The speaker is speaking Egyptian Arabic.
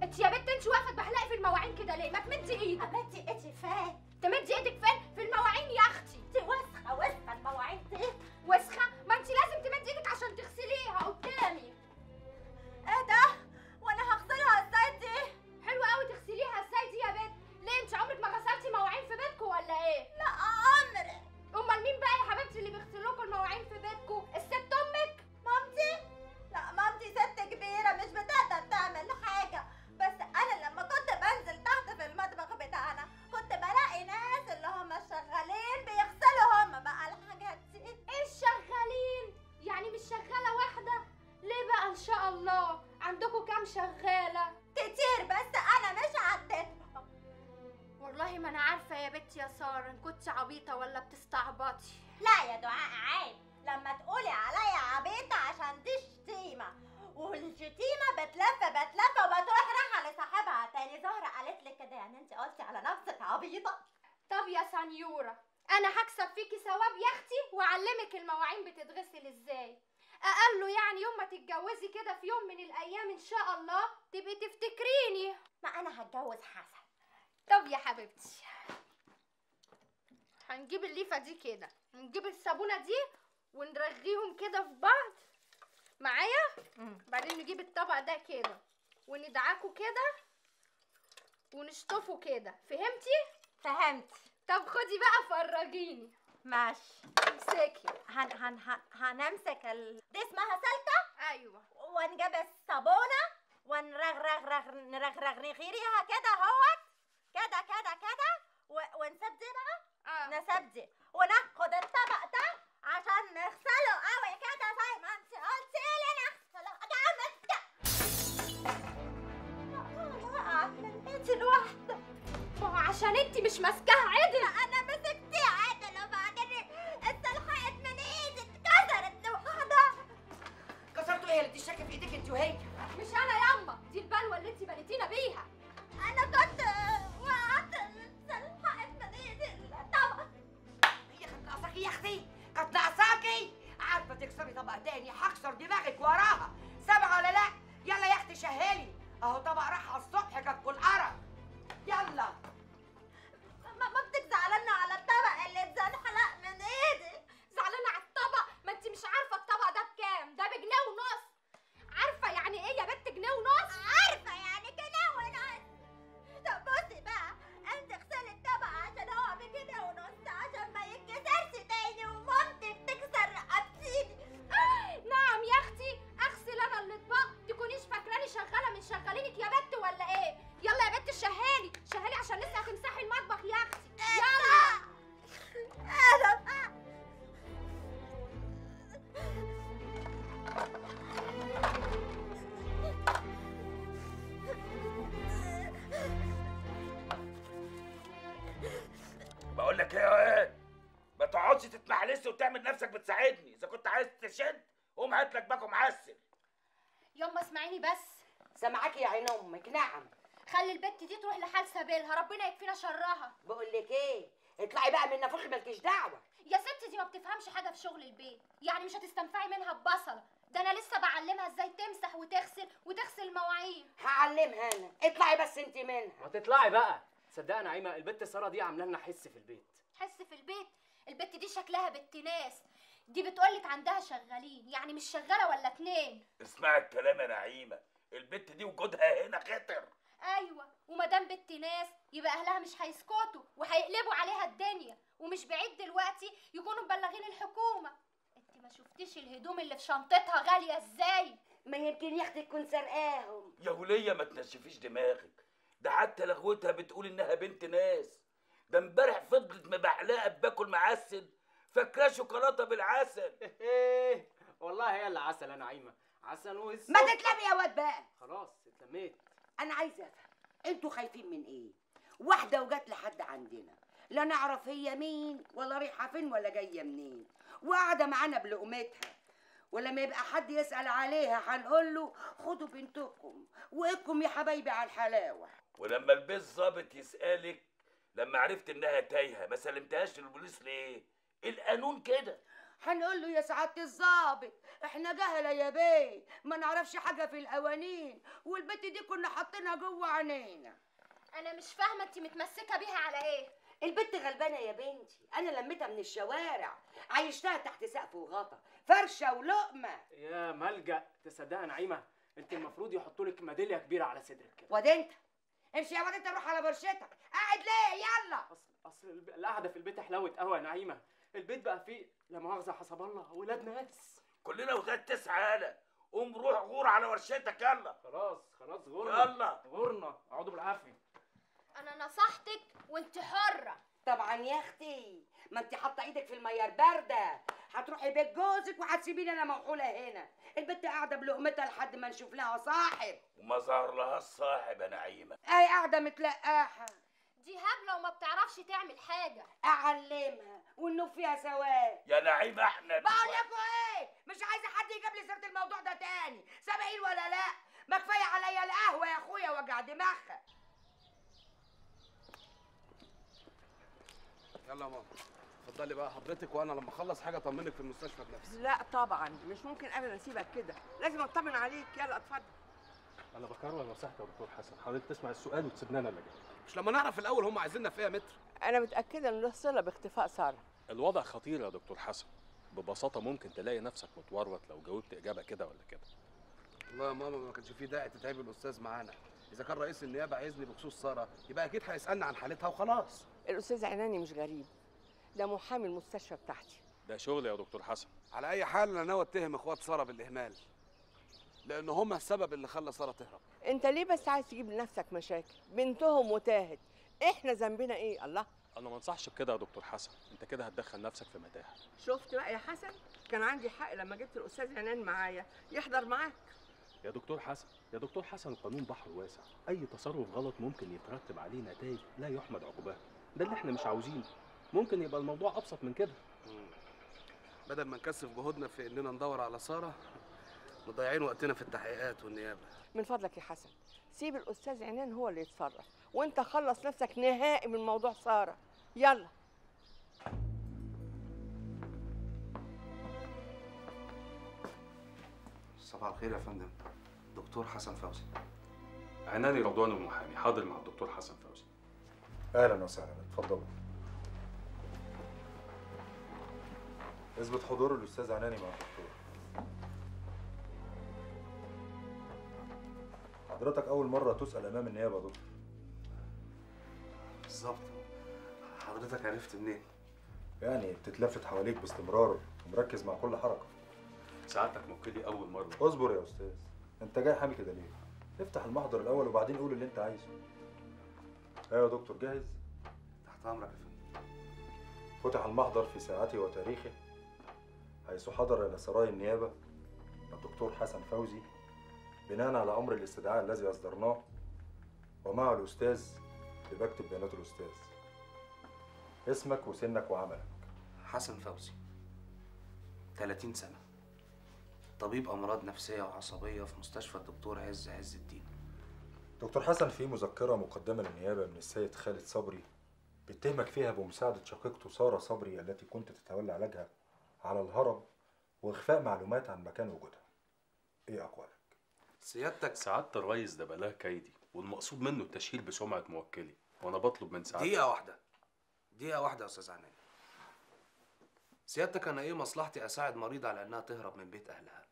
انت يا بنت انت واقفه تبحلقي في المواعين كده ليه ما تمدي ايدك امدي ايدي فين تمدي ايدك فين في المواعين يا اختي دي وسخه وسخه المواعين دي وسخه ما انت لازم تمدي ايدك عشان تغسليها قدامي ايه ده وانا هغسلها ازاي دي حلوه قوي تغسليها ازاي دي يا بنت ليه انت عمرك ما غسلتي مواعين في بيتكم ولا ايه لا عمري امال مين بقى يا حبيبتي اللي بيغسلوا لكم المواعين في بيتكم الست امك مامتي لا مامتي ست كبيره مش بتقدر تعمل حاجه بس انا لما كنت بنزل تحت في المطبخ بتاعنا كنت بلاقي ناس اللي هم شغالين بيغسلوا هم بقى الحاجات دي ايه الشغالين يعني مش شغاله واحده ليه بقى ان شاء الله عندكم كام شغاله كتير بس انا مش عديتهم والله ما انا عارفه يا بنتي يا ساره ان كنت عبيطه ولا بتستعبطي لا يا دعاء عيب لما تقولي عليا عبيطة عشان دي شتيمة والشتيمة بتلف بتلف وبتروح رايحة لصاحبها تاني زهرة قالت لي كده يعني انت قلتي على نفسك عبيطة طب يا سنيوره انا هكسب فيكي ثواب يا اختي واعلمك المواعين بتتغسل ازاي اقل له يعني يوم ما تتجوزي كده في يوم من الايام ان شاء الله تبقي تفتكريني ما انا هتجوز حسن طب يا حبيبتي هنجيب الليفه دي كده نجيب الصابونه دي ونرغيهم كده في بعض معايا بعدين نجيب الطبق ده كده وندعكه كده ونشطفه كده فهمتي فهمت طب خدي بقى فرجيني ماشي امسكي هن هن هن هنمسك ال... دي اسمها سلكة ايوه ونجيب الصابونة ونرغرغ نرغرغ نغيريها كده اهوت كده كده كده و- ونسيب دي بقى اه نسيب دي وناخد الطبق ده عشان نغسله قوي كده زي ما انت قلتي لي نغسله جامد كده وقعت من ايدي لوحده ما هو عشان انت مش ماسكاها عدل انا مسكتيه عدل وبعدين اتلحقت من ايدي اتكسرت لوحدها كسرتوا ايه اللي بتشتكي في ايدك انت وهي مش انا ياما دي البلوه اللي انت بليتينا بيها انا كنت وقعت اتلحقت من ايدي الطبق هي كانت ناقصاكي يا اختي كانت ناقصاكي عارفه تكسري طبق تاني هكسر دماغك وراها سامعه ولا لا يلا يا اختي شهلي اهو طبق راح على الصبح كان كل قرف يلا ما ما بتزعلنا على الطبق اللي اتزنحلق من ايدي زعلانه على الطبق ما انت مش عارفه الطبق ده بكام ده بجنيه ونص عارفه يعني ايه يا بنت جنيه ونص عارفه يعني كده ونص طب بصي بقى انت اغسلي الطبق عشان هو بكده ونص عشان ما يتكسرش تاني ومامتي بتكسر رقبتيني نعم يا اختي اغسل انا الاطباق تكونيش فاكراني شغاله من شغالينك يا بنت ولا ايه يلا يا بنت شهالي شهالي عشان لسه هتمسحي المطبخ يا اختي يلا انا بقول لك ايه يا واد ما تقعدش تتمحلسي وتعمل نفسك بتساعدني اذا كنت عايز تشد قوم هات لك باكو معسل يما اسمعيني بس سامعاكي يا عين امك نعم خلي البت دي تروح لحال سبيلها ربنا يكفينا شرها بقول لك ايه اطلعي بقى من نافوخي مالكيش دعوه يا ست دي ما بتفهمش حاجه في شغل البيت يعني مش هتستنفعي منها ببصله ده انا لسه بعلمها ازاي تمسح وتغسل وتغسل مواعين هعلمها انا اطلعي بس انت منها ما تطلعي بقى صدقني يا عيمه البت ساره دي عامله لنا حس في البيت حس في البيت البت دي شكلها بنت ناس دي بتقولك عندها شغالين يعني مش شغاله ولا اتنين اسمعي الكلام يا نعيمه البت دي وجودها هنا خطر ايوه ومادام بنت ناس يبقى اهلها مش هيسكتوا وهيقلبوا عليها الدنيا ومش بعيد دلوقتي يكونوا مبلغين الحكومه انت ما شفتيش الهدوم اللي في شنطتها غاليه ازاي ما يمكن يا اختي تكون سرقاهم يا وليه ما تنشفيش دماغك ده حتى لغوتها بتقول انها بنت ناس ده امبارح فضلت مبعلقه باكل معسل فاكراه شوكولاته بالعسل ايه والله هي اللي عسل انا عيمه عسل والسكر ما تتلمي يا واد بقى خلاص اتلميت انا عايزه افهم انتوا خايفين من ايه واحده وجات لحد عندنا لا نعرف هي مين ولا رايحه فين ولا جايه منين وقاعده معانا بلقمتها ولما يبقى حد يسال عليها هنقول له خدوا بنتكم واكم يا حبايبي على الحلاوه ولما البيت ظابط يسالك لما عرفت انها تايهه ما سلمتهاش للبوليس ليه القانون كده هنقول له يا سعاده الظابط احنا جهله يا بيه ما نعرفش حاجه في القوانين والبت دي كنا حاطينها جوه عينينا انا مش فاهمه انت متمسكه بيها على ايه البت غلبانه يا بنتي انا لميتها من الشوارع عيشتها تحت سقف وغطا فرشه ولقمه يا ملجأ تصدق يا نعيمه انت المفروض يحطوا لك ميداليه كبيره على صدرك كده واد انت امشي يا واد انت روح على برشتك قاعد ليه يلا اصل اصل الب- القعده في البيت حلاوه قهوه يا نعيمه البيت بقى فيه لا مؤاخذه حسب الله ولاد ناس كلنا ولاد تسعة يالا قوم روح غور على ورشتك يلا خلاص خلاص غورنا يلا. غورنا اقعدوا بالعافيه انا نصحتك وانت حره طبعا يا اختي ما انت حاطه ايدك في الميه البارده هتروحي بيت جوزك وهتسيبيني انا موحوله هنا البت قاعده بلقمتها لحد ما نشوف لها صاحب وما ظهر لها الصاحب يا نعيمه اي قاعده متلقاحه دي هبله وما بتعرفش تعمل حاجه اعلمها ونوف فيها سواد يا نعيمه احنا بقول لكم ايه مش عايزه حد يجيب لي سيره الموضوع ده تاني سامعين ولا لا ما كفايه عليا القهوه يا اخويا وجع دماغها يلا يا ماما اتفضلي بقى حضرتك وانا لما اخلص حاجه اطمنك في المستشفى بنفسي لا طبعا مش ممكن ابدا اسيبك كده لازم اطمن عليك يلا اتفضل انا بكرر نصيحتي يا دكتور حسن حضرتك تسمع السؤال وتسيبني انا اللي جاي مش لما نعرف الاول هم عايزيننا في ايه يا متر انا متاكده ان له صله باختفاء ساره الوضع خطير يا دكتور حسن ببساطة ممكن تلاقي نفسك متورط لو جاوبت إجابة كده ولا كده والله يا ماما ما كانش في داعي تتعب الاستاذ معانا اذا كان رئيس النيابه عايزني بخصوص ساره يبقى اكيد هيسالني عن حالتها وخلاص الاستاذ عناني مش غريب ده محامي المستشفى بتاعتي ده شغل يا دكتور حسن على اي حال انا ناوي اتهم اخوات ساره بالاهمال لان هم السبب اللي خلى ساره تهرب انت ليه بس عايز تجيب لنفسك مشاكل بنتهم وتاهت احنا ذنبنا ايه الله أنا ما انصحش بكده يا دكتور حسن أنت كده هتدخل نفسك في متاهة شفت بقى يا حسن كان عندي حق لما جبت الاستاذ عنان معايا يحضر معاك يا دكتور حسن يا دكتور حسن القانون بحر واسع أي تصرف غلط ممكن يترتب عليه نتائج لا يحمد عقباها ده اللي احنا مش عاوزينه ممكن يبقى الموضوع أبسط من كده بدل ما نكثف جهودنا في اننا ندور على ساره مضيعين وقتنا في التحقيقات والنيابه من فضلك يا حسن سيب الاستاذ عنان هو اللي يتصرف وانت خلص نفسك نهائي من موضوع ساره يلا صباح الخير يا فندم دكتور حسن فوزي عناني رضوان المحامي حاضر مع الدكتور حسن فوزي اهلا وسهلا اتفضلوا اثبت حضور الاستاذ عناني مع الدكتور حضرتك اول مره تسال امام النيابه يا دكتور بالظبط حضرتك عرفت منين يعني بتتلفت حواليك باستمرار ومركز مع كل حركه سعادتك موكلي أول مرة اصبر يا استاذ انت جاي حامي كده ليه افتح المحضر الاول وبعدين قول اللي انت عايزه ايوه يا دكتور جاهز تحت امرك يا فندم فتح المحضر في ساعته وتاريخه حيث حضر إلى سراي النيابة الدكتور حسن فوزي بناء على أمر الاستدعاء الذي أصدرناه ومع الأستاذ بكتب بيانات الأستاذ اسمك وسنك وعملك حسن فوزي 30 سنة طبيب أمراض نفسية وعصبية في مستشفى الدكتور عز عز الدين دكتور حسن في مذكرة مقدمة للنيابة من السيد خالد صبري بيتهمك فيها بمساعدة شقيقته سارة صبري التي كنت تتولى علاجها على الهرب وإخفاء معلومات عن مكان وجودها إيه أقوالك؟ سيادتك سعادة الريس ده بلاغ كيدي والمقصود منه التشهير بسمعة موكلي وأنا بطلب من سعادتك دقيقة واحدة دقيقة واحدة يا أستاذ عنان سيادتك أنا إيه مصلحتي أساعد مريضة على إنها تهرب من بيت أهلها